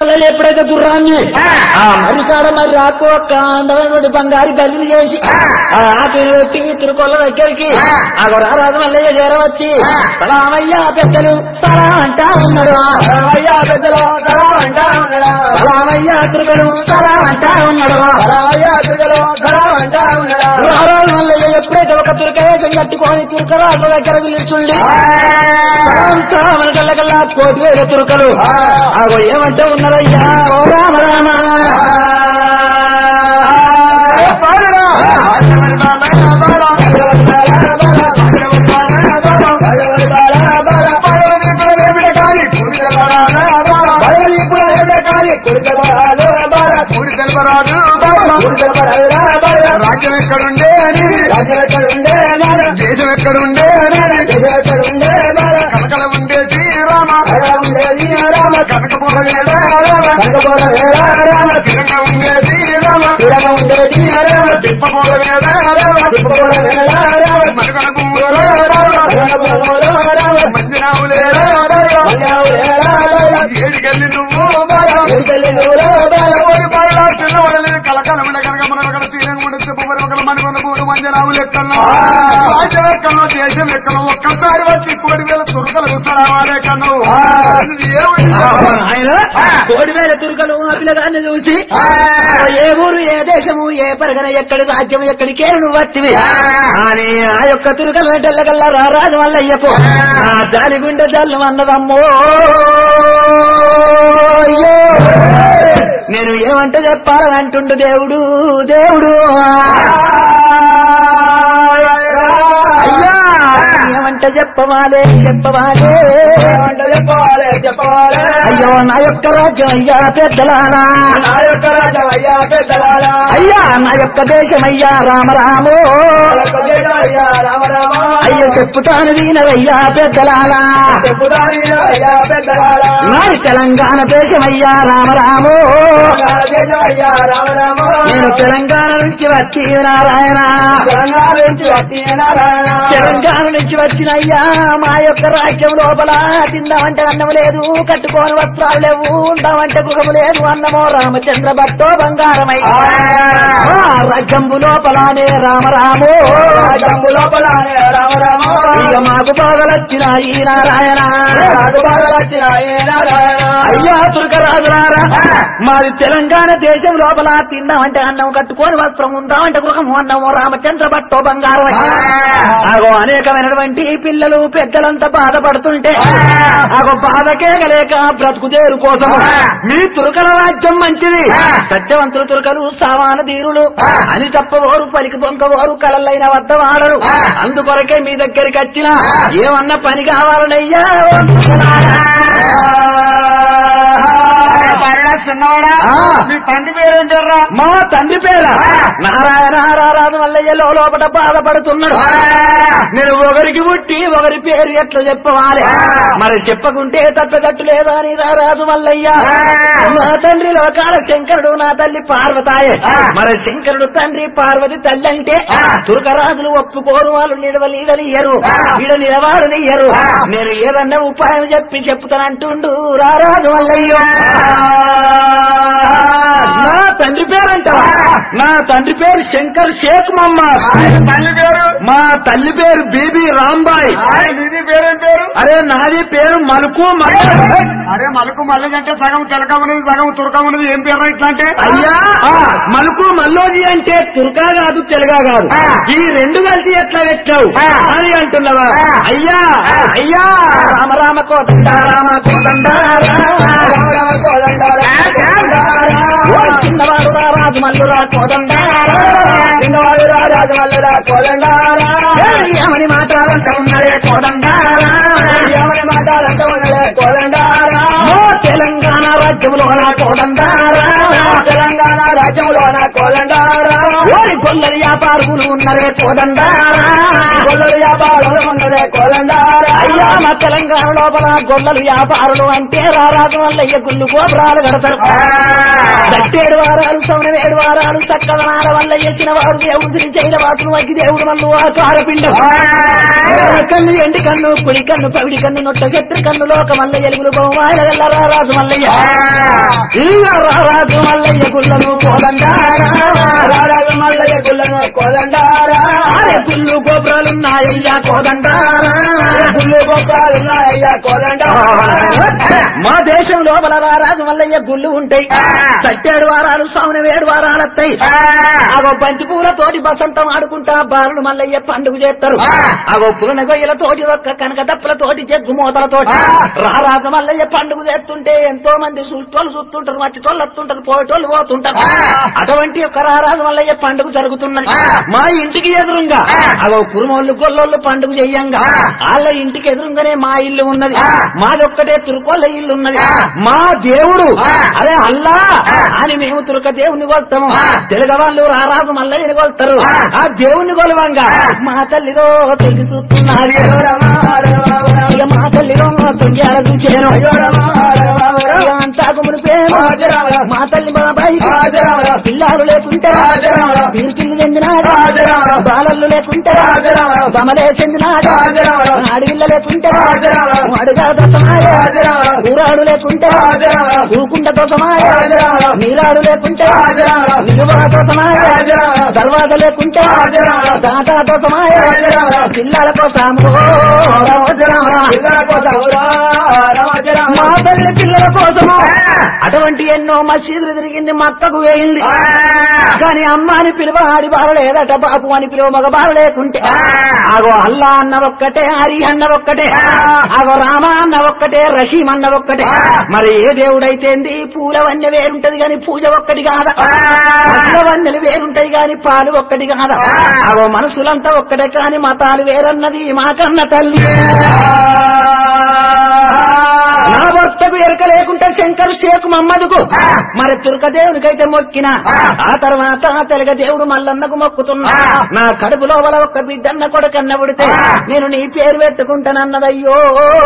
పిల్లలు ఎప్పుడైతే గుర్రాన్ని ఆ మరికాడ మరి రాకు ఒక్క అందమైనటువంటి బంగారు బదిలీ చేసి ఆ ఆపిని పెట్టి తిరుకొల్ల దగ్గరికి ఆ రారాజు మల్లయ్య చేరవచ్చి సలామయ్య పెద్దలు సలా అంటా ఉన్నాడు సలామయ్య పెద్దలు సలా అంటా ఉన్నాడు సలామయ్య తిరుగలు సలా అంటా ఉన్నాడు సలామయ్య తిరుగలు సలా అంటా ఉన్నాడు రారాజు మల్లయ్య ఎప్పుడైతే ఒక తురకేశం కట్టుకొని తురకరాజు దగ్గర నిల్చుండి మనకల్లా కోటి వేల తురకలు ఆగో ఏమంటే ఉన్నారయ్యా ఓ రామ రామ రాజ్యం ఎక్కడుండే అని దేశం ఎక్కడుండే అని కనకల ఉండే శ్రీరామ కనకపోల తిరంగ ఉండే శ్రీరామ తిప్పపోల మరుగన మందిరావులే ఏడికెళ్ళి నువ్వు ఓడి పారలా పిల్లవాడలేదు కలకలముండ కనుక మన అక్కడ తీరంగుండ చెప్పమని ఒక మనకున్న మూడు మందిరావులు ఎక్కడో రాజ్యం ఎక్కడో దేశం ఎక్కడో ఒక్కసారి వచ్చి కోడి వేల తురకలు కూర్చోరావాలే కన్ను ఆయన కోడి వేల తురుకలు ఆ పిల్లగాన్ని చూసి ఏ ఊరు ఏ దేశము ఏ పరగన ఎక్కడి రాజ్యం ఎక్కడి కేరును వట్టివి అని ఆ యొక్క తురుకల వెంటల్లకల్లా రారాజు మల్లయ్యకు ఆ జాలి గుండె జల్లు అన్నదమ్మో అయ్యో నేను ఏమంటే చెప్పాలని అంటుండు దేవుడు దేవుడు అయ్యా ఏమంటే చెప్పవాలే చెప్పవాలే చెప్పాలి చెప్పాలి అయ్యో నా యొక్క రాజ్యం అయ్యా పెద్దలారా నా యొక్క రాజా అయ్యా పెద్దలారా అయ్యా నా యొక్క దేశం అయ్యా రామరామో అయ్యా రామ రామ అయ్యో చెప్పుతాను వీనవయ్యా పెద్దలారా చెప్పుదాని అయ్యా పెద్దలారా నాది తెలంగాణ దేశం అయ్యా రామరామో అయ్యా రామ రామ నేను తెలంగాణ నుంచి వచ్చి నారాయణ తెలంగాణ నుంచి వచ్చి నారాయణ తెలంగాణ నుంచి వచ్చిన అయ్యా మా యొక్క రాజ్యం లోపల తిందామంటే అన్నం లేదు కట్టుకోని వస్త్రాలు లేవు ఉందామంటే గృహము లేదు అన్నమో రామచంద్ర భట్టో బంగారమయ్యా రాజ్యంబు లోపలనే రామరామో జంబు లోపల రామ రామ ఇక మాకు బాధలొచ్చిన ఈ నారాయణ నాకు బాగా వచ్చిన ఏ నారాయణ అయ్యా తురకరాజులారా మాది తెలంగాణ దేశం లోపల తిందామంటే అన్నం కట్టుకొని వస్త్రం ఉందామంటే గృహము అన్నము రామచంద్ర భట్టో బంగారం ఆగో అనేకమైనటువంటి పిల్లలు పెద్దలంతా బాధపడుతుంటే ఆగో బాధకే గలేక బ్రతుకుదేరు కోసం మీ తురకల రాజ్యం మంచిది సత్యవంతులు తురకలు సామాన ధీరులు అని తప్పవోరు పలికి బొంకవోరు కలలైన వద్ద వాడరు అందుకొరకే మీ దగ్గరికి వచ్చిన ఏమన్నా పని కావాలనయ్యా ఓ తురకలారా. చిన్నవాడా ఆ. మీ తండ్రి పేరేం పేర్రా మా తండ్రి పేర నారాయణ రారాజు మల్లయ్యలో లోపల బాధపడుతున్నాడు నేను ఒకరికి పుట్టి ఒకరి పేరు ఎట్లా చెప్పవాలి మరి చెప్పకుంటే తప్పగట్టు లేదా అని రారాజు మల్లయ్య నా తండ్రి లోకాల శంకరుడు నా తల్లి పార్వతాయే మరి శంకరుడు తండ్రి పార్వతి తల్లి అంటే తుర్కరాజులు ఒప్పుకోరు వాళ్ళు నిడవలీడనియ్యరు వీడ నిలవాడనియ్యరు నేను ఏదన్నా ఉపాయం చెప్పి చెప్తానంటుండు రారాజు మల్లయ్య నా తండ్రి పేరు అంటావా నా తండ్రి పేరు శంకర్ షేక్ మహమ్మద్ ఆయన తల్లి పేరు మా తల్లి పేరు బీబీ రాంబాయ్ ఆయన నీది పేరేం పేరు అరే నాది పేరు మలుకు మల్ల అరే మలుకు మల్లెదంటే సగం తెలకమున్నది సగం తురకమున్నది ఏం పేరు ఇట్లా అంటే అయ్యా మలుకు మల్లోజీ అంటే తుర్కా కాదు తెలుగా కాదు ఈ రెండు కలిసి ఎట్లా పెట్టావు అని అంటున్నావా అయ్యా అయ్యా రామ రామ కోదండ రామ కోదండ ఓ చిన్నవాడు రా రాజు మల్లురా కోదండ చిన్నవాడు రా రాజు మల్లురా కోదండ ఏమని మాట్లాడంట ఉన్నదే కోదండ ఏమని మాట్లాడంట ఉన్నదే కోదండ ఓ తెలంగాణ రాజ్యంలో నా కోదండారా తెలంగాణ రాజ్యంలో నా కోదండారా ఓరి గొల్లరి వ్యాపారులు ఉన్నరే కోదండారా గొల్లరి వ్యాపారులు ఉన్నరే కోదండారా అయ్యా మా తెలంగాణ లోపల గొల్లలు వ్యాపారులు అంటే రారాజు వల్ల గుళ్ళు గోపురాలు కడతారు దట్టేడు వారాలు సౌన ఏడు వారాలు చక్కదనాల వల్ల చేసిన వారు దేవుడు చేయల వాసులు వగ్గి దేవుడు మల్లు ఆకారపిండం కన్ను ఎండి కన్ను కుడి కన్ను పవిడి కన్ను నొట్ట శత్రు కన్ను లోక మల్ల ఎలుగులు బహుమాయల రారాజు మల్లయ్య ఇక రారాజు మల్లయ్య గుళ్ళను కోదండారా రారాజు మల్లయ్య గుళ్ళను కోదండారా అరే గుళ్ళు గోపురాలున్నాయ్యా కోదండారా గుళ్ళు గొప్పలున్నాయ్యా కోదండారా మా దేశం లోపల రారాజు మల్లయ్య గుళ్ళు ఉంటాయి సట్టేడు వారాలు సామున వేడు వారాలు వస్తాయి అగో బంతి పూలతోటి బసంతం ఆడుకుంటా బారులు మల్లయ్య పండుగ చేస్తారు అగో పులన గొయ్యలతోటి ఒక్క కనక దప్పులతోటి జగ్గు మూతలతోటి రారాజు మల్లయ్య పండుగ చేస్తుంటే ఎంతో మంది చూస్తోళ్ళు చూస్తుంటారు మచ్చిటోళ్ళు వస్తుంటారు పోయేటోళ్ళు పోతుంటారు అటువంటి ఒక రారాజు మల్లయ్య పండుగ జరుగుతున్నది మా ఇంటికి ఎదురుగా అగో కురుమోళ్ళు గొల్లోళ్ళు పండుగ చెయ్యంగా వాళ్ళ ఇంటికి ఎదురుగానే మా ఇల్లు ఉన్నది మాదొక్కటే తురుకోళ్ళ ఇల్లు ఉన్నది మా దేవుడు అరే అల్లా అని మేము తురుక దేవుని కొలుతాము తెలుగు వాళ్ళు రారాజు మల్లయ్యని కొలుతారు ఆ దేవుని కొలవంగా మా తల్లిలో తెలిసి చూస్తున్నది ఇక మా తల్లిలో తొంజాల చూచాను ఇక అంతాకు మునిపేమో మా తల్లి బాబాయి పిల్లాలు లేకుంటే వీరి పిల్లి చెందినాడు బాలల్లు లేకుంటే బమలే చెందినాడు అడవిల్ల లేకుంటే అడుగా దొసమాయ ఊరాడు లేకుంటే ఊకుండ దొసమాయ నీరాడు లేకుంటే నిలువ దోసమాయ దర్వాజ లేకుంటే దాటా దోసమాయ పిల్లల కోసము మా తల్లి పిల్లల కోసము అటువంటి ఎన్నో మసీదులు తిరిగింది మత్తకు వేయింది కానీ అమ్మ అని పిలువ ఆడి బాల లేదట బాపు అని పిలువ మగ బాల లేకుంటే ఆగో అల్లా అన్న ఒక్కటే హరి అన్న ఒక్కటే ఆగో రామ అన్న ఒక్కటే రహీం అన్న ఒక్కటే మరి ఏ దేవుడైతేంది పూల వన్నె వేరుంటది గాని పూజ ఒక్కటి కాదా పూల వన్నెలు వేరుంటాయి గాని పాలు ఒక్కటి కాదా ఆగో మనసులంతా ఒక్కటే కాని మతాలు వేరన్నది మాకన్న తల్లి నా భర్తకు ఎరక లేకుంటే శంకర్ షేక్ మమ్మదుకు మరి తుర్కదేవునికైతే మొక్కిన ఆ తర్వాత తెలుగ దేవుడు మల్లన్నకు మొక్కుతున్నా నా కడుపు లోపల ఒక్క బిడ్డన్న కొడుకన్న పుడితే నేను నీ పేరు పెట్టుకుంటానన్నదయ్యో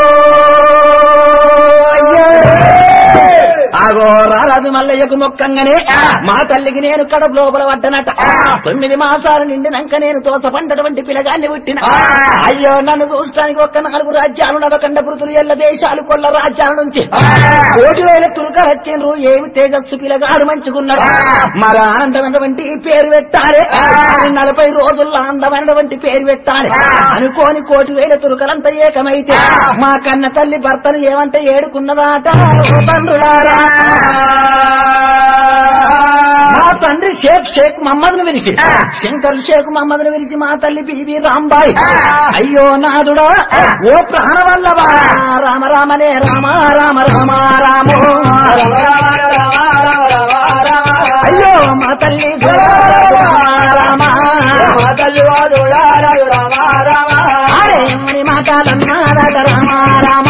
అయ్యో. ఆగో రారాజు మల్లయ్యకు మొక్కంగానే మా తల్లికి నేను కడుపు లోపల పడ్డనట తొమ్మిది మాసాలు నిండినాక నేను తోసపండటువంటి పిల్లగాన్ని పుట్టిన అయ్యో నన్ను చూడటానికి ఒక్క నాలుగు రాజ్యాలు నవకండ పృతులు ఎల్ల దేశాలు కొల్ల రాజ్యాల నుంచి కోటి వేల తులకలు వచ్చిండ్రు ఏమి తేజస్సు పిల్లగాడు మంచుకున్నాడు మరి ఆనందమైనటువంటి పేరు పెట్టాలి మరి నలభై రోజుల్లో ఆనందమైనటువంటి పేరు పెట్టాలి అనుకోని కోటి వేల తులకలంతా ఏకమైతే మా కన్న తల్లి భర్తను ఏమంటే ఏడుకున్నదాట ఓ తండ్రులారా మా తండ్రి షేక్ షేక్ మహమ్మద్ను పిలిచి శంకర్ షేక్ మహమ్మద్ను పిలిచి మా తల్లి బీబీ రాంబాయ్ అయ్యో నాదుడా ఓ ప్రాణవల్లవా రామ రామనే రామ రామ రామ రామో అయ్యో మా తల్లి రామ అరే ఎమ్మని మాటలన్నారట రామ రామ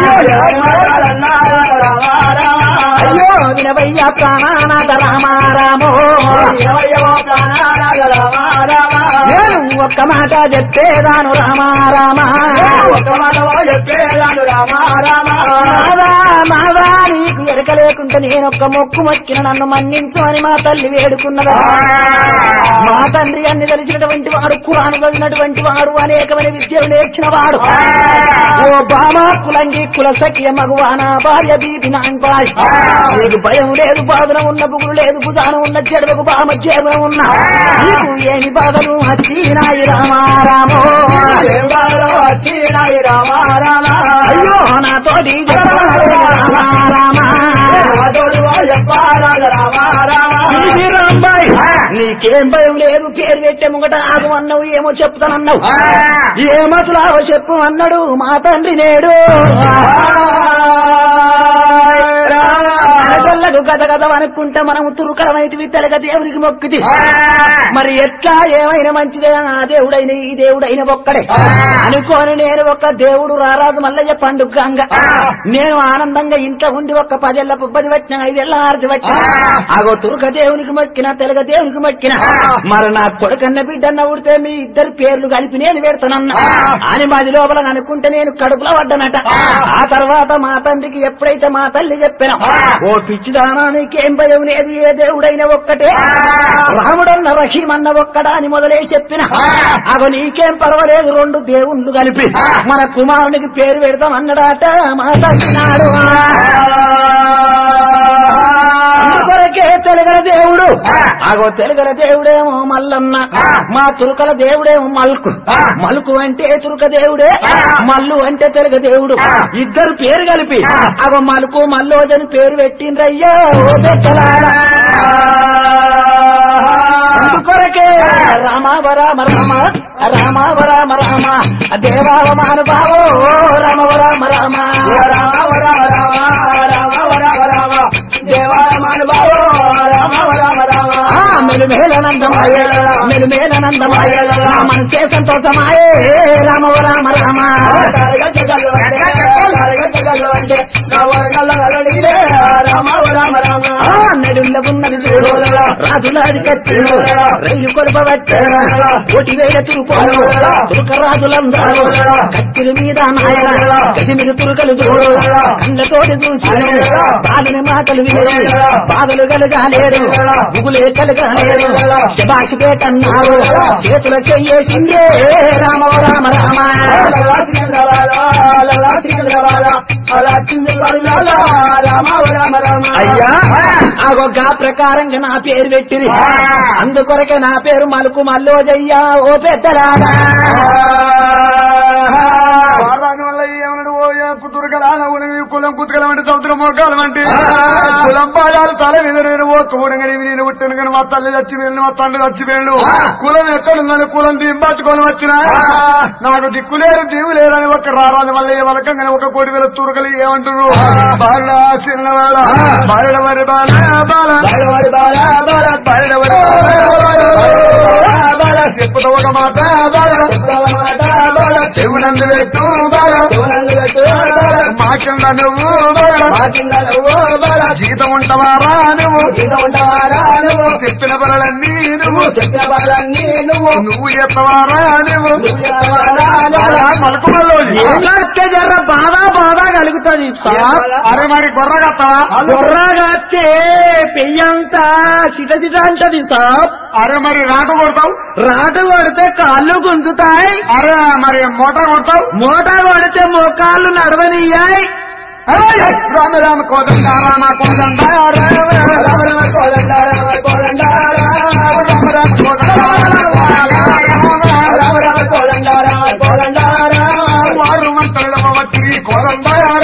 అయ్యో వినవయ్య ప్రాణానాథ రామ రామో నేను ఒక్క మాట చెప్పేదాను రామ రామ మాదా మాదా నీకు ఎరక లేకుంటే నేను ఒక్క మొక్కు మొక్కిన నన్ను మన్నించు అని మా తల్లి వేడుకున్నదా మా తండ్రి అన్ని తెలిసినటువంటి వాడు కురాను చదివినటువంటి వాడు అనేకమైన విద్యలు నేర్చిన వాడు ఓ బామా కులంగి కుల సఖ్య మగువాన భార్య బీబి నాన్పాయ్ నీకు భయం లేదు బాధన ఉన్న బుగులు లేదు భుజాన ఉన్న చెడుకు బామ చేరువ ఉన్న నీకు ఏమి బాధలు వచ్చినాయి రామారామో అయ్యో నాతోటి చెప్పాలి రామారామా ఇది రాంబాయ్ నీకేం భయం లేదు పేరు పెట్టే ముంగట ఆగు అన్నావు ఏమో చెప్తానన్నావు ఏమతులావో చెప్పు అన్నాడు మా తండ్రి నేడు అనగల్లకు గద గద అనుకుంటే మనం తురుకరమైతివి తెలగ దేవుడికి మొక్కిది మరి ఎట్లా ఏమైనా మంచిదే ఆ దేవుడైన ఈ దేవుడైన ఒక్కడే అనుకోని నేను ఒక దేవుడు రారాజు మల్లయ్య పండుగ గంగ నేను ఆనందంగా ఇంట్లో ఉండి ఒక పదేళ్ల పుబ్బది వచ్చిన ఐదేళ్ల ఆరతి వచ్చిన ఆగో తురుక దేవునికి మొక్కిన తెలగ దేవునికి మొక్కిన మరి నా కొడుకన్న బిడ్డన్న ఉడితే మీ ఇద్దరు పేర్లు కలిపి నేను పెడతానన్నా అని మాది లోపల అనుకుంటే నేను కడుపులో పడ్డనట ఆ తర్వాత మా తండ్రికి ఎప్పుడైతే మా తల్లి చెప్పిన ఓ పిచ్చిదానా నీకేం భయం లేదు ఏ దేవుడైనా ఒక్కటే రాముడన్న రహీమన్న ఒక్కడా అని మొదలే చెప్పిన అగో నీకేం పర్వాలేదు రెండు దేవుళ్ళు కలిపి మన కుమారునికి పేరు పెడతాం అన్నడాట మా తల్లి నాడు దేవుడు ఆగో తెలుగల దేవుడేమో మల్లన్న మా తురుకల దేవుడేమో మల్కు మలుకు అంటే తురుక దేవుడే మల్లు అంటే తెలుగ దేవుడు ఇద్దరు పేరు కలిపి అగో మలుకు మల్లోజని పేరు పెట్టిండ్రయ్యో ఓ పెట్టలారా అందుకొరకే రామావ రామ రామ రామావ రామ రామ దేవావ మానుభావో రామవ రామ రామ రామవ రామ రామ రామవ రామ రామ దేవావ మానుభావో రామవ రామ రామ మెలుమేలనందమాయ మెలుమేలనందమాయ మనసే సంతోషమాయే రామవ రామ రామ రామవ రామ రామ నడుల్ల ఉన్నది చూడు రాజులాది కత్తిలు రైలు కొడపబట్టారు కోటి వేల తురుకోలు తురుక రాజులందరూ కత్తిల మీద నాయన గజమిడి తురుకలు చూడు కళ్ళతోటి చూసి బాలని మాటలు వినరు బాధలు కలగాలేరు ముగులే కలగాలేరు శబాషి పేటన్నారు చేతుల చెయ్యేసిందే రామ రామ రామ అయ్యా ఆగొక్క ప్రకారంగా నా పేరు పెట్టిరి అందుకొరకే నా పేరు మలుకు మల్లోజయ్యా ఓ పెద్దలారా వారాని వల్ల ఏమన్నాడు ఓ కుతురుగలాన ఉనివి కులం కుతుకలం అంటే సముద్రం మోకాలం అంటే కులం పాదాలు తల మీద నేను ఓ తోడగని నేను పుట్టాను కానీ మా తల్లి చచ్చిపోయాను మా తండ్రి చచ్చిపోయాడు కులం ఎక్కడుందని కులం దింపట్టుకొని వచ్చిన నాకు దిక్కు లేదు దీవు లేదని ఒక రారాజు వల్ల ఏ వలకంగానే ఒక కోటి వేల తురుకలు ఏమంటారు బాల చిన్నవాళ్ళ బాల వరి బాల బాల బాల వరి బాల చెప్పుతో ఒక మాట బాల చెవునందు పెట్టు బాల మాకింద నువ్వు బాల జీతం ఉంటవారా నువ్వు చెప్పిన పనులన్నీ నువ్వు నువ్వు నువ్వు చెప్పవారా నువ్వు మలకుమల్లోని ఏమస్తే జర్ర బాధ బాధ కలుగుతుంది సార్ అరే మరి గొర్రగత్తవా బుర్రగాస్తే పెయ్యంతా చిట చిట అంటది సార్ అరే మరి రాట కొడతావు రాటు కొడితే కాళ్ళు గుంజుతాయి అరే మరి మూట కొడతావు మూట కొడితే మోకాళ్ళు నడవనియ్యాయి రామ రామ కోదండ రామ కోదండ రామ రామ కోదండ రామ కోదండ రామ రామ కోదండ వారు మంత్రుల వచ్చి కోదండ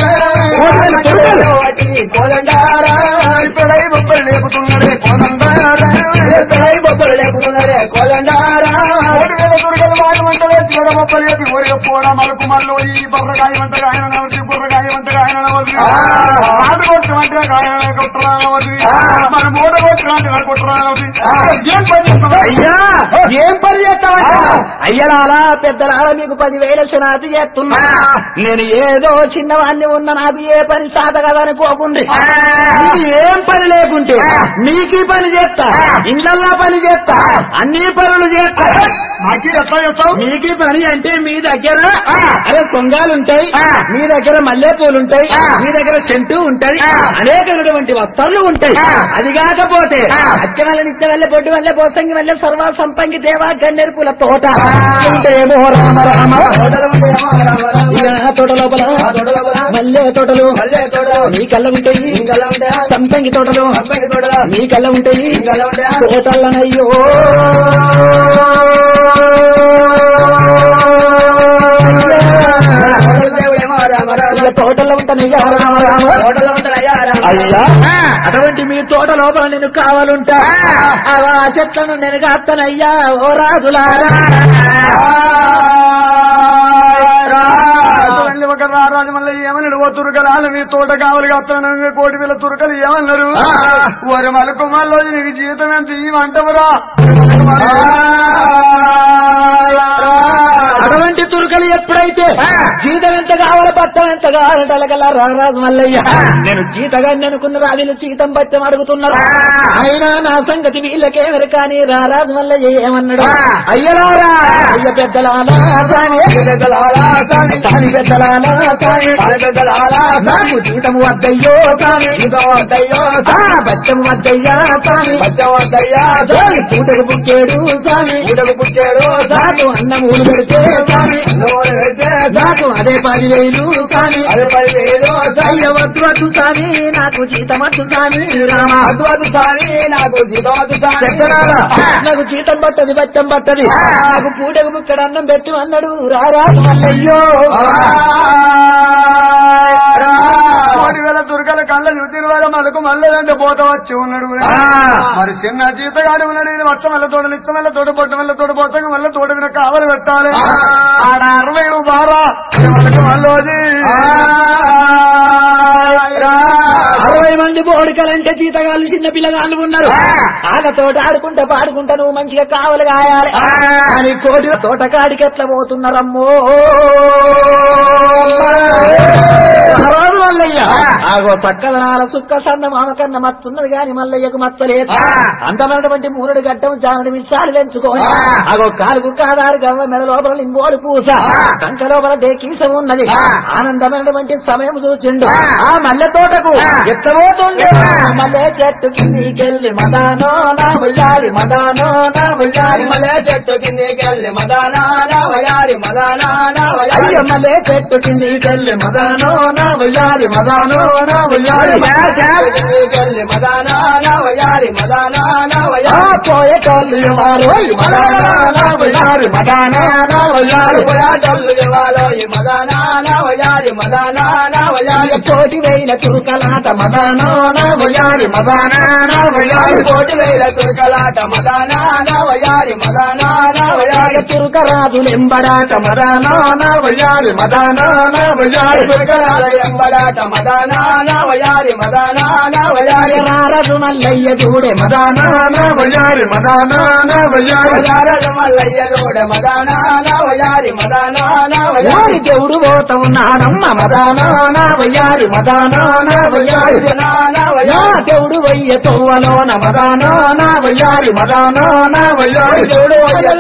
ఇప్పుడై బొబ్బలు లేపుతున్నాడే కోదండ ఓటు వేల దుర్గలు వాడు వంటలే చూడ బొబ్బలు లేపి ఊరిగా పోడా మలుపు మల్లు ఈ బొర్రగాయ వంటగా ఆయన నవ్వుతుంది బుర్రగాయ వంటగా ఆయన నవ్వుతుంది ఆట కొట్టు వంటగా ఆయన కొట్టరా నవ్వుతుంది మరి మూట కొట్టు వంటగా కొట్టరా నవ్వుతుంది ఏం పని చేస్తావా? అయ్యా ఏం పని చేస్తావా అయ్యలారా పెద్దలారా మీకు పదివేల సునాతి చేస్తున్నా నేను ఏదో చిన్నవాణ్ణి ఉన్న నాకు ఏ పని సాధ కదనుకోకుండ్రి మీకు ఏం పని లేకుంటే మీకు ఈ పని చేస్తా ఇండ్లల్లా పని చేస్తా అన్ని పనులు చేస్తా మాకి ఎట్లా చేస్తావు మీకు ఈ పని అంటే మీ దగ్గర అరే సొంగాలు ఉంటాయి మీ దగ్గర మల్లె పూలు ఉంటాయి మీ దగ్గర సెంటు ఉంటాయి అనేకమైనటువంటి వస్త్రాలు ఉంటాయి అది కాకపోతే అచ్చవల్ల నిత్యవల్ల బొడ్డు వల్ల పోసంగి వల్ల సర్వ సంపంగి దేవా గన్నేరు పూల తోట ఉంటేమో రామ రామ ఇక ఆ తోట లోపల మల్లె తోటలు మీ కళ్ళ ఉంటాయి సంపంగి తోటలు మీ కళ్ళ ఉంటాయి తోటలనయ్యో ఇక తోటలో ఉంటానయ్యా రామ రామ అయ్యా అటువంటి మీ తోట లోపల నేను కావాలంటా ఆ చెట్లను నేను కాస్తానయ్యా ఓ రాజులారా మళ్ళీ ఒక రారాజు మళ్ళీ ఏమన్నాడు ఓ తురకలు ఆలు నీ తోట కావాలి కాస్తాను కోటి వేల తురకలు ఏమన్నారు వరి మలకు మళ్ళీ నీకు జీతం ఎంత ఇవ్వంటవురా అటువంటి తురుకలు ఎప్పుడైతే జీతం ఎంత కావాలి పట్టం ఎంత కావాలంటే అలాగలా రారాజు మల్లయ్య నేను జీతగాన్ని అనుకున్నారు వీళ్ళు జీతం పట్టం అడుగుతున్నారు అయినా నా సంగతి వీళ్ళకేమరు కానీ రారాజు మల్లయ్య ఏమన్నాడు అయ్యలారా అయ్య పెద్దలాలా సామి సామి పెద్దలాలా సామి నాకు జీతం వద్దయ్యో సామి ఆ, బచ్చం వద్దయ్యా సామి సామి పూటకు పుట్టాడు సామి నాకు అన్నం ఊరు పెడితే సామి స్వామి నాకు అదే పదివేలు స్వామి అయ్య వద్దు వద్దు స్వామి నాకు జీతం వద్దు స్వామి రామ నాకు జీతవద్దు చెక్కలారా, నాకు జీతం పట్టది బచ్చం పట్టది నాకు పూటకు ముక్కడ అన్నం పెట్టు అన్నాడు రారా మల్లయ్యో కోటి వేల దుర్గల కళ్ళ చూసిన వారు మళ్ళకు మళ్ళదంటే పోత వచ్చి ఉన్నాడు మరి చిన్న జీతగాడు ఉన్నాడు ఇది మొత్తం వల్ల తోట నిత్యం వల్ల తోట పొట్ట వల్ల తోట పోతాం వల్ల తోట మీద కావలి పెట్టాలి ఆడ అరవై బారా మనకు మళ్ళీ అరవై మంది బోడికలంటే జీతగాళ్ళు చిన్న పిల్లగాళ్ళు ఉన్నారు వాళ్ళతోటి ఆడుకుంటా పాడుకుంటా నువ్వు మంచిగా కావలి కాయాలి అని కోటి తోటకాడికి ఎట్లా పోతున్నారమ్మో రాదు మల్లయ్య ఆగో చక్కదనాల సుక్క సంద మామ కన్న మత్తున్నది గాని మల్లయ్యకు మత్తలేదు అందమైనటువంటి మూరుడు గడ్డం జానడి మిసాలు పెంచుకోని ఆగో కాలుకు కాదారు గవ్వ మెడ లోపల లింబోలు పూస కంక లోపల డేకీసం ఉన్నది ఆనందమైనటువంటి సమయం చూచిండు ఆ మల్లె తోటకు ఎత్తబోతుండే మల్లె చెట్టు కిందికెళ్ళి మదానో నా ఉయ్యాలి మదానో నా ఉయ్యాలి మల్లె చెట్టు కిందికెళ్ళి మదానా నా వయారి మదానా నా వయారి మల్లె చెట్టు కిందికెళ్ళి మదానో నా ఉయ్యాలి మదానో నా ఉయ్యాలి కిందికెళ్ళి మదానా నా వయారి మదానా నా వయారి పోయేటోళ్ళు వారు మదానా నా వయారి మదానా నా వయారి పోయేటోళ్ళు వారు మదానా నా వయారి మదానా నా వయారి కోటి వేల తురుకలాట మదానా నా వయారి మదానా నా వయారి కోటి వేల తురుకలాట మదానా నా వయారి మదానా నా వయారి తురుకరాజులు ఎంబడాట మదానా నా వయారి మదానా నా వయారి తురుకరాల ఎంబడాట మదానా నా వయారి మదానా నా వయారి రారదు మల్లయ్య చూడే మదానా నా వయారి మదానా నా వయారి రారదు మల్లయ్య చూడే మదానా నా వయారి మదానా నా వయారి దేవుడు పోత ఉన్నాడమ్మ మదానా నా వయారి మదానా నా వయారి నా దేవుడు వయ్య తోవలోన మదానా నా వయారి మదానా నా వయారి దేవుడు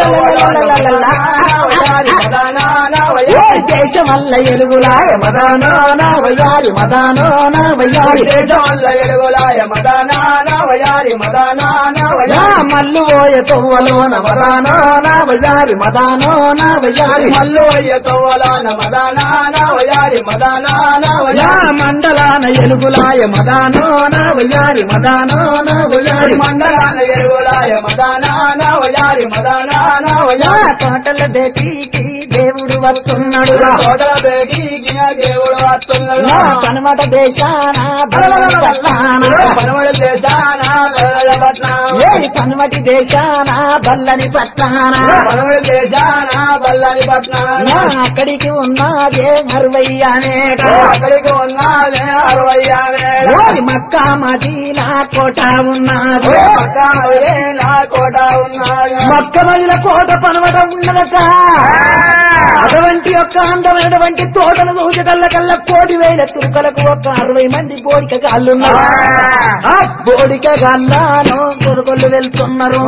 దేశమల్ల ఎలుగులాయ మదానా నా వయారి మదానా నా వయారి దేశమల్ల ఎలుగులాయ మదానా నా వయారి మదానా నా వయారి మల్లు పోయ తోవలోన మదానా నా వయారి మదానో నా వయారి మల్లు పోయ తోవలోన మదానా నా వయారి మదానా నా వయారి మండలాన ఎలుగులాయ మదానో నా వయారి మదానో నా వయారి మండలాన ఎలుగులాయ మదానా నా వయారి మదానా నా వయారి తోటల బేటీకి దేవుడు వస్తున్నాడు తోటల బేటీకి దేవుడు వస్తున్నాడు పనమట దేశాన బలవల పట్టాన పనమట దేశాన బలవల పట్టాన ఏది పనమటి దేశాన బల్లని పట్టాన పనమటి దేశాన బల్లని పట్టాన అక్కడికి ఉన్నదే అరవై అనేట అక్కడికి ఉన్నదే అరవై అనేట మక్కా మదీనా కోట ఉన్నది మక్కా మదీనా కోట ఉన్నది మక్క మదిల కోట పనమట ఉన్నదట అటువంటి యొక్క అందమైనటువంటి తోటను చూచటల్ల కల్లా కోటి వేల తురుకలకు ఒక అరవై మంది బోడిక గాళ్ళున్నారు ఆ బోడిక గాళ్ళను కొనుగోలు వెళ్తున్నారు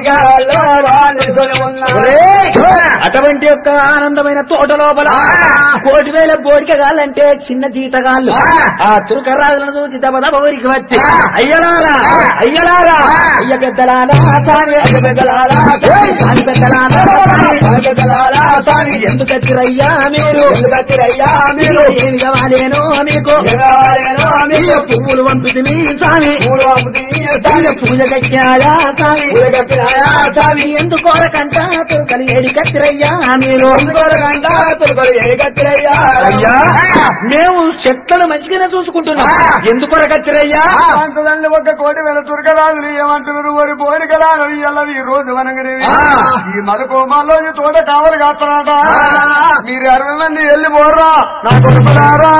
ఒరేయ్! అటువంటి యొక్క ఆనందమైన తోట లోపల కోటి వేల బోడిక గాళ్ళంటే చిన్న జీతగాళ్ళు ఆ తురుకరాజులను చూసి దబ దబ ఊరికి వచ్చి అయ్యలారా అయ్యలారా అయ్య పెద్దలారా సామి అయ్య పెద్దలారా ఏయ్! సామి పెద్దలారా సామి, సామి పెద్దలారా సామి ఎందుకు వచ్చిరయ్యా మీరు ఎందుకు వచ్చిరయ్యా మీరు ఏం కావాలేనో మీకు మీకు పువ్వులు పంపితిని స్వామి పూలు పంపితిని పూజ కట్టాయా స్వామి పూజ కట్టినాయా స్వామి ఎందుకోరకంట తురుకలు ఏడి కత్తిరయ్యా మీరు ఎందుకోరకంట తురుకలు ఏడి కత్తిరయ్యా అయ్యా మేము చెట్లను మంచిగానే చూసుకుంటున్నాం ఎందుకొర కత్తిరయ్యా అంతదండి ఒక కోటి వేల తురకరాజులు ఏమంటున్నారు వారి పోలికరాలు ఇయ్యాలని ఈ రోజు వనగనే ఆ. ఈ మలకోమాలో ఈ తోట కావాలి కాస్తారట మీరు అరవై మంది వెళ్ళి పోర్రా నా కొడుకులారా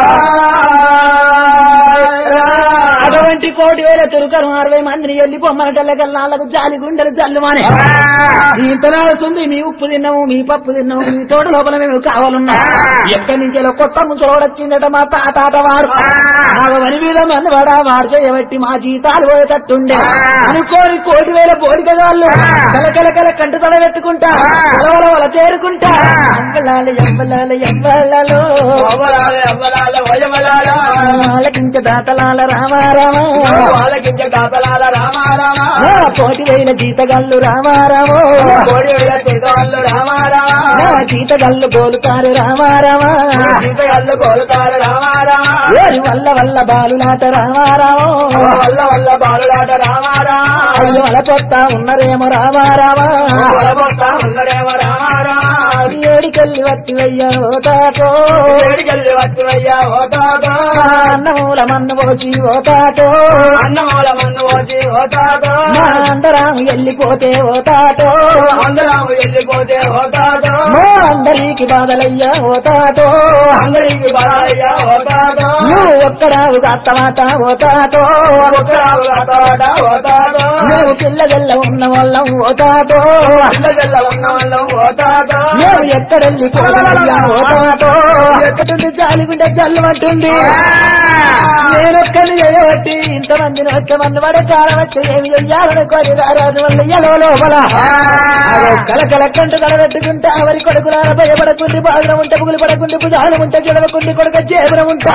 అటువంటి కోటి వేల తురుకరు అరవై మందిని వెళ్ళి పొమ్మనటల్లకల్లాలకు జాలి గుండెలు జల్లుమానే ఇంతనాడుతుంది మీ ఉప్పు తిన్నాము మీ పప్పు తిన్నాము మీ తోట లోపల మేము కావాలన్నా ఎక్కడి నుంచి ఇలా కొత్త ముసలోడు వచ్చిందట మా తాత వారు వని మీద మంది పడా వారు చేయబట్టి మా జీతాలు పోయేటట్టుండే అనుకోని కోటి వేల బోడికగాళ్ళు కలకలకల కంటు తల పెట్టుకుంటా కలవల వల తేరుకుంటా ఎంబలాలి ఎంబలాలి ఎంబలలో ఆలకించ దాతలాల రామ రామ వాళ్ళకించ కాపలాల రామారామా నా కోటి వేల జీతగల్లు రామారామో కోడి వేల తీర్థవాళ్ళు రామారామా నా జీతగల్లు గోలుతారు రామారామా సీతగల్లు కోలుతారు రామారామా ఓరి వల్ల వల్ల బాలులాట రామారామో వల్ల వల్ల బాలులాట రామారామా అయ్యో అలపొత్తా ఉన్నరేమో రామారామా వలబొత్తా ఉన్నదేమో రామారామా ఏడికెళ్ళి వట్టి వెయ్యో తాటో ఏడికెళ్ళి వచ్చువయ్యా ఓతాతో అన్నమూల మన్ను పోసి ఓ తాటో అన్నమూల మన్ను వచ్చి ఓతాతో మా అందరాము వెళ్ళిపోతే ఓ తాటో అందరం వెళ్ళిపోతే ఓతాతో మా అందరికి బాధలయ్యా ఓ తాటో అందరికి బలయ్యా ఓతాతో నువ్వు ఒక్కడావు అత్తమాట ఓ తాటో ఒక్కరావు కాతాట ఓతాతో నువ్వు పిల్లగల్ల ఉన్న వాళ్ళం ఓ తాటో పిల్లగల్ల ఉన్న వాళ్ళం ఓతాతో నువ్వు ఎక్కడెళ్ళి పోదలయ్యా ఓ తాటో ఎక్కడుంది జాలిగుండే జల్లమంటుంది నేనొక్కని చేయబట్టి ఇంతమందిని వచ్చమంది వాడే కాలం వచ్చి ఏమి చెయ్యాలని కొని రారాజు వల్ల ఎలో లోపల అదో కలకల కంటు కలబెట్టుకుంటే అవరి కొడుకులార భయపడకుండి బాధన ఉంటే పుగులు పడకుండి భుజాలు ఉంటే జడవకుండి కొడుక చేపడం ఉంటా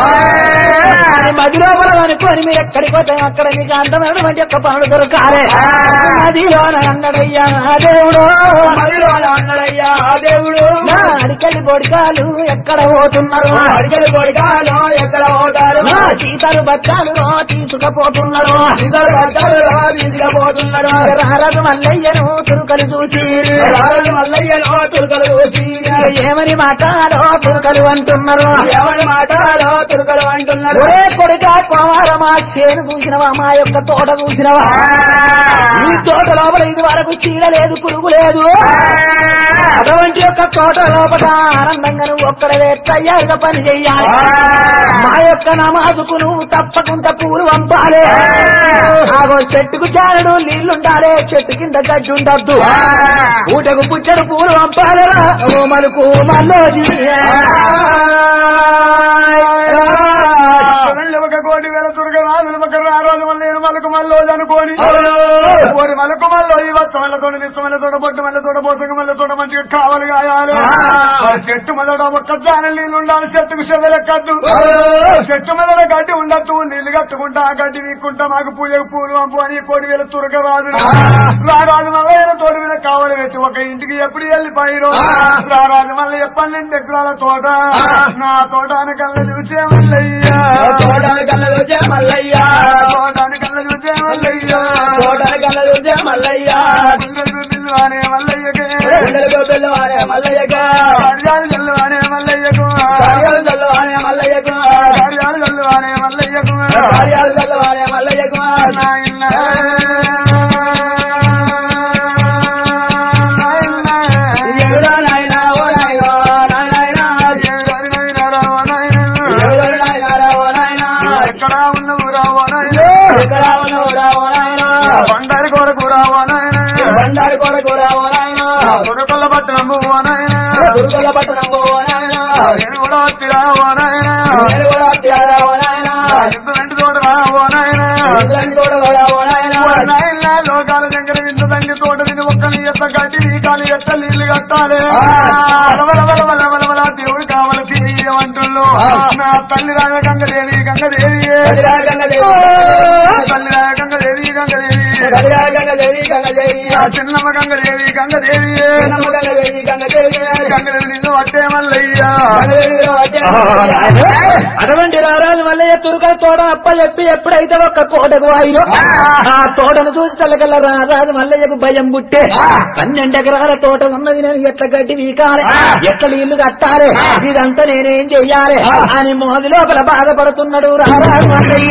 అని మది లోపల అనుకోని మీరు ఎక్కడికి పోతే అక్కడ మీకు అందమైనటువంటి యొక్క పనులు దొరకాలే నదిలోన అన్నడయ్యా ఆ దేవుడు మదిలో అన్నడయ్యా ఆ దేవుడు నా అడికలి కొడుకాలు ఎక్కడ పోతున్నారు అడిగలు కొడుకాలో ఎక్కడ పోతారు నా సీతలు బచ్చాలు తీసుకుపోతున్నారు ఇద్దరు భర్తలు తీసుకుపోతున్నాడు రారదు మల్లయ్యను తురుకలు చూసి రాజు మల్లయ్యలో తురుకలు చూసి ఏమని మాట్లాడో తురుకలు అంటున్నారు ఎవరి మాటలో తురుకలు అంటున్నారు ఒరే కొడుక కోమారమా చేను చూసినవా మా యొక్క తోట చూసినవా ఈ తోట లోపల ఇది వరకు చీడ లేదు పురుగు లేదు అటువంటి యొక్క తోట లోపల ఆనందంగా నువ్వు ఒక్కడవే తయారుగా పని చెయ్యాలి మా యొక్క నమాజుకు నువ్వు తప్పకుండా పూలు పంపాలి ఆగో చెట్టుకు చారడు నీళ్లుండాలి చెట్టు కింద గడ్డి ఉండద్దు ఊటకు పుచ్చడు పూలు పంపాలిరా ఓ మలుకు మల్లోజీ రెండు ఒక కోటి వేల దుర్గ రాజులు ఒక రారాజు మళ్ళీ నేను మలకు మల్లో అనుకోని కోరి మలకు మల్లో ఈ వత్త మళ్ళీ తోట నిత్త మళ్ళీ తోట బొట్టు మళ్ళీ తోట పోసక మళ్ళీ తోట మంచిగా కావాలి కాయాలి మరి చెట్టు మొదట ఒక్క దాని నీళ్ళు ఉండాలి చెట్టుకు చెదలెక్కద్దు చెట్టు మొదట గడ్డి ఉండద్దు నీళ్లు కట్టుకుంటా ఆ గడ్డి వీక్కుంటా మాకు పూజకు పూలు పంపు అని కోటి వేల తురక రాజులు రారాజు మల్లయ్య తోట మీద కావాలి పెట్టి ఒక ఇంటికి ఎప్పుడు వెళ్ళిపోయిరు రారాజు మళ్ళీ పన్నెండు ఎకరాల తోట నా తోటాని కళ్ళ చూసే మల్లయ్యా తోటల కళ్ళ చూసే మల్లయ్యా తోటాని కళ్ళ చూసే మల్లయ్యా తోటల కళ్ళ చూసే మల్లయ్యా పిల్లలు పిల్లవానే మల్లయ్యకే గుండెలకు పిల్లవాడే మల్లయ్యగా కార్యాలు చల్లవానే మల్లయ్యకు కార్యాలు చల్లవాడే మల్లయ్యకు కార్యాలు చల్లవానే మల్లయ్యకు కార్యాలు చల్లవాడే మల్లయ్యకు నాయన ఎవరో నాయనా ఓ నాయనా నాయనా ఎవరో నాయనా ఓ నాయనా ఎక్కడ ఉన్నవు రావో నాయన ఎక్కడ ఉన్నవురా ఓ నాయనా బండారి కొరకు రావో నాయన బండారు కొరకు రా ఓ నాయనా కొరకొల్ల పట్టణము ఓ నాయన దుర్గల పట్టణం ఓ నాయనా నేను కూడా వచ్చి రావో నాయన నేను కూడా వచ్చారా ఓ నాయనా ఇంత వెంట తోట రావో నాయన ఇంద్రుని కూడా కూడా ఓ నాయనా నాయన లోకాల దగ్గర వింత తండ్రి తోట విని ఒక్కని ఎత్త గడ్డి వీకాలి ఎత్త నీళ్లు కట్టాలి వల వల వల వల వల దేవుడు కావలసి అంటుల్లో నా తల్లి రాగ గంగదేవి గంగదేవి గంగదేవి. తల్లి రాగ గంగదేవి గంగదేవి గంగదేవి గంగదేవి నా చిన్నమ్మ గంగదేవి గంగదేవి చిన్నమ్మ గంగదేవి గంగదేవి గంగదేవి నిన్ను అట్టే మల్లయ్యా గంగదేవిలో వచ్చే అటువంటి రారాజు మల్లయ్య తురుకల తోట అప్ప చెప్పి ఎప్పుడైతే ఒక్క కోటకు వాయిలో ఆ తోటను చూసి తలకల్ల రారాజు మల్లయ్యకు భయం పుట్టే పన్నెండు ఎకరాల తోట ఉన్నది నేను ఎట్ల గడ్డి వీకాలి ఎట్ల నీళ్లు కట్టాలి ఇదంతా నేనేం చెయ్యాలి అని మోది లోపల బాధపడుతున్నాడు రారాజు మల్లయ్య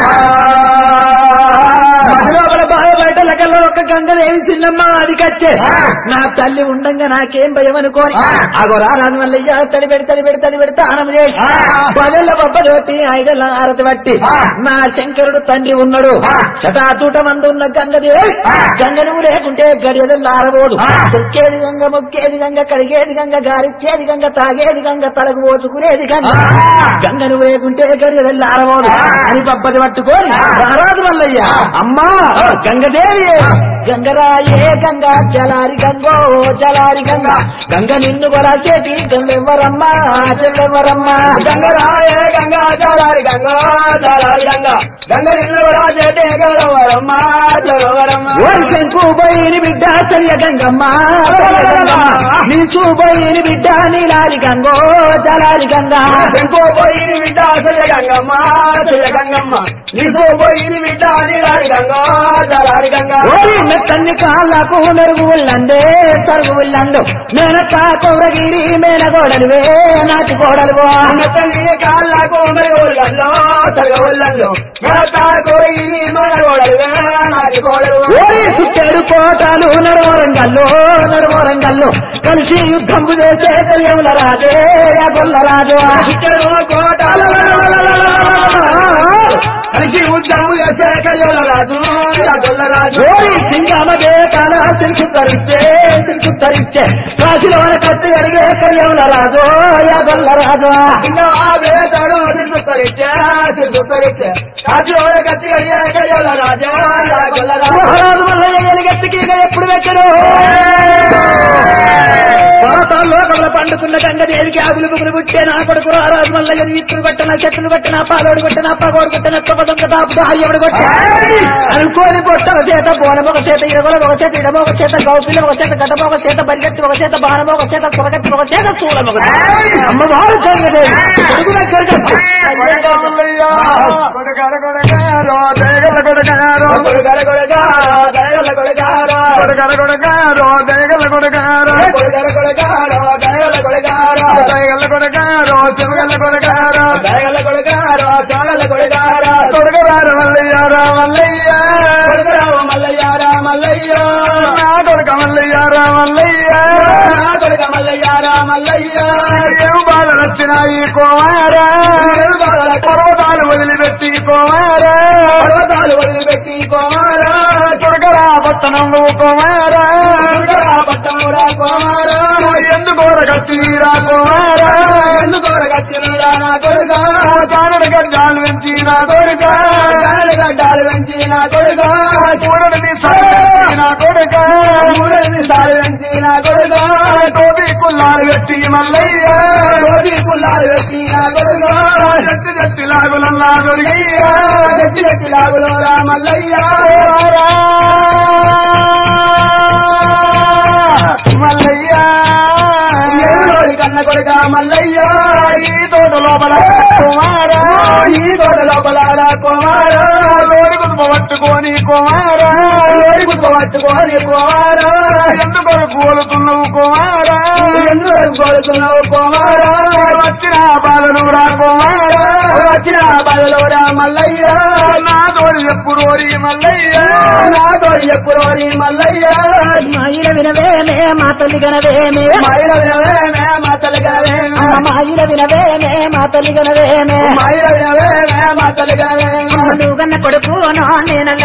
మది లోపల బాధపడటం కల్లా ఒక్క గంగదేవి చిన్నమ్మ అది కచ్చే నా తల్లి ఉండంగా నాకేం భయం అనుకోని అగో రారాజు మల్లయ్య తడి పెడి తడి పెడి తడి పెడి తానం చేసి పదెల్ల బొబ్బ తోటి ఐదెల్ల ఆరతి పట్టి నా శంకరుడు తండ్రి ఉన్నాడు చటాతూట మందు ఉన్న గంగదేవి గంగ నువ్వు లేకుంటే గడియదల్లా ఆరబోదు తొక్కేది గంగ మొక్కేది గంగ కడిగేది గంగ గారిచ్చేది గంగ తాగేది గంగ తలకు పోసుకునేది గంగ గంగ నువ్వు లేకుంటే గడియదల్లా ఆరబోదు అని పబ్బది పట్టుకొని రారాజు మల్లయ్య అమ్మా గంగదేవి గంగరాయే గంగా జలారి గంగో జలారి గంగ గంగ నిన్ను కూడా చేతి గంగెవ్వరమ్మా చెల్లెవ్వరమ్మా గంగరాయే గంగా చాలారి గంగా చాలారి గంగా గంగ నిన్ను రాజే గౌరవరమ్మ గౌరవరమ్మ ఓరి శంకు బోయిని బిడ్డ చెయ్య గంగమ్మ చెయ్య గంగమ్మ. నీ చూబోయిని బిడ్డ నీలారి గంగో జలారి గంగా ఇంకో పోయిని బిడ్డ చెయ్య గంగమ్మ చెయ్య గంగమ్మ నీకో పోయిని బిడ్డ నీలాడి గంగా చాలారి గంగా ఓరి మెత్తన్ని కాళ్ళకు మెరుగు ఉల్లందే తరుగు ఉల్లందు మేనక్క కౌరగిరి మేనగోడలువే నాటి కోడలువో తల్లి కాళ్ళకు మరి ఊళ్ళల్లో తగ ఊళ్ళల్లో కోయి మన కోడలు నాటి కోడలు ఓరి సుట్టేడు కోటాలు నడవరంగల్లో నడవరంగల్లో కలిసి యుద్ధంబు చేసే తెలియముల రాజే గొల్ల రాజు ఇద్దరు కోటాలు కలిసి ఉద్యము చేసే కయ్యోల రాజు గొల్ల రాజు ఓరి సింగమదే కాల సిల్కు తరిచ్చే సిల్కు తరిచ్చే కాశీలోన కత్తి అడిగే కయ్యముల రాజు గొల్ల రాజు ఇంకా ఆ వేతాడు సిద్ధుత్తరిచ్చే సిద్ధుత్తరిచ్చే రాజు కత్తి అయ్యే కయ్యోల రాజు గొల్ల రాజు మహారాజు మల్లయ్య ఎలుగెత్తికి ఇక ఎప్పుడు పెట్టరు పాతాల్లో కమల పండుకున్న గంగ దేవికి ఆగులు బుగులు పుట్టే నా కొడుకు రారాజు మల్లయ్య ఇత్తులు పట్టిన చెట్లు పట్టిన పాలోడు కొట్టిన పగోడు కొట్టిన తొక్క తాపుడు అయ్యడు కొట్టే అనుకోని పొట్ట ఒక చేత బోనం ఒక చేత ఇరవల ఒక చేత ఇడమ ఒక చేత గౌపిల ఒక చేత గడ్డమ ఒక చేత బరిగెత్తి ఒక చేత బాణం ఒక చేత సురగత్తి ఒక చేత చూడం ఒక అమ్మవారు జరగదేవి కొడుకు దగ్గర కొడకార కొడకారో దేగల కొడకారో కొడుగర కొడుగారా దయగల కొడుగారా కొడకార కొడకారో దేగల కొడకారో కొడుగర కొడుగారా దయగల కొడుగారా దయగల కొడకారో చెమగల కొడకారో దయగల కొడుగారా చాగల కొడుగారా కొడకరారు మల్లయ్యారా మల్లయ్య కొడుకురావు మల్లయ్యారా మల్లయ్య నా కొడుక మల్లయ్యారా మల్లయ్య నా కొడుక మల్లయ్యారా మల్లయ్య ఏం బాధలు వచ్చినాయి కోమారా ఏడు బాధల పర్వతాలు వదిలిపెట్టి కోమారా పర్వతాలు వదిలిపెట్టి కోమారా కొడకరా పట్టణం కోమారా కొడుకురా పట్టమురా కోమారా ఎందుకు కత్తిరా కోమారా ఎందుకు కత్తినురా నా కొడుక కానుడు గడ్డాలు పెంచి నా కొడుక గాలి గడ్డాలు పెంచి నా కొడుక చూడని సరి నా కొడుక మూడని సారి పెంచి నా కొడుక టోపీ కుల్లాలు పెట్టి మల్లయ్య కోటి పుల్లాలు పెట్టి నా కొడుక జట్టి జట్టి లాగులన్నా దొరికయ్యా గట్టి గట్టి లాగులోరా మల్లయ్య మల్లయ్యా ఏడులోడి కన్న కొడుక మల్లయ్య ఈ తోట లోపల కుమారా ఈ తోట లోపలారా కుమారా లోడి కుటుంబ పట్టుకొని కుమారా లోడి గుప్ప పట్టుకొని కుమారా ఎందుకు కోలుతున్నావు కుమారా ఎందుకు కోరుతున్నావు కుమారా వచ్చిన బాధలు రా కుమారా వచ్చిన బలలోరా మల్లయ్య నా తోడు చెప్పు రోరి మల్లయ్య నా తోడు ఎప్పుడోని మల్లయ్య మాయిల వినవేమే మా తల్లి గనవేమే మైల వినవేమే మా తల్లిగావేమే మాయిల వినవేమే మా తల్లి గనవేమే మైల వినవేమే మా తల్లిగావేమే నువ్వు కన్న కొడుకు నో నేనల్ల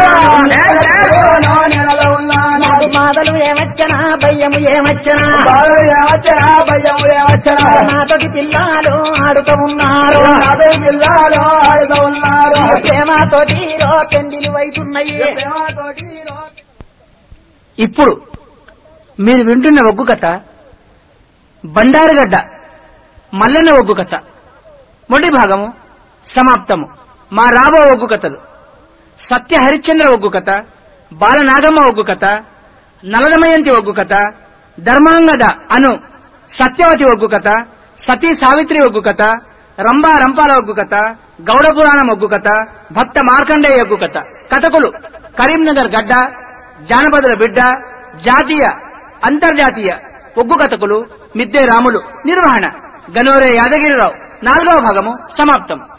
నెలలో ఉన్నాను నాకు మాదలు ఏమచ్చనా భయ్యము ఏమచ్చనా బాలు ఏమచ్చనా భయం ఏమచ్చనా నాతోటి పిల్లలు ఆడుతూ ఉన్నారు నాతో పిల్లలు ఆడుతూ ఉన్నారు ప్రేమతోటి రో పెండిలు వైతున్నాయి ప్రేమతోటి రో- ఇప్పుడు మీరు వింటున్న ఒగ్గు కథ బండారుగడ్డ మల్లన్న ఒగ్గు కథ మొదటి భాగము సమాప్తము మా రాబో ఒగ్గు కథలు సత్య హరిశ్చంద్ర ఒగ్గు కథ బాలనాగమ్మ ఒగ్గు కథ నలదమయంతి ఒగ్గు కథ ధర్మాంగద అను సత్యవతి ఒగ్గు కథ సతీ సావిత్రి ఒగ్గు కథ రంభా రంపాల ఒగ్గు కథ గౌడ పురాణం ఒగ్గు కథ భక్త మార్కండేయ ఒగ్గు కథ కథకులు కరీంనగర్ గడ్డ జానపదుల బిడ్డ జాతీయ అంతర్జాతీయ ఒగ్గు కథకులు మిద్దే రాములు నిర్వహణ గనోరే యాదగిరిరావు నాలుగవ భాగము సమాప్తం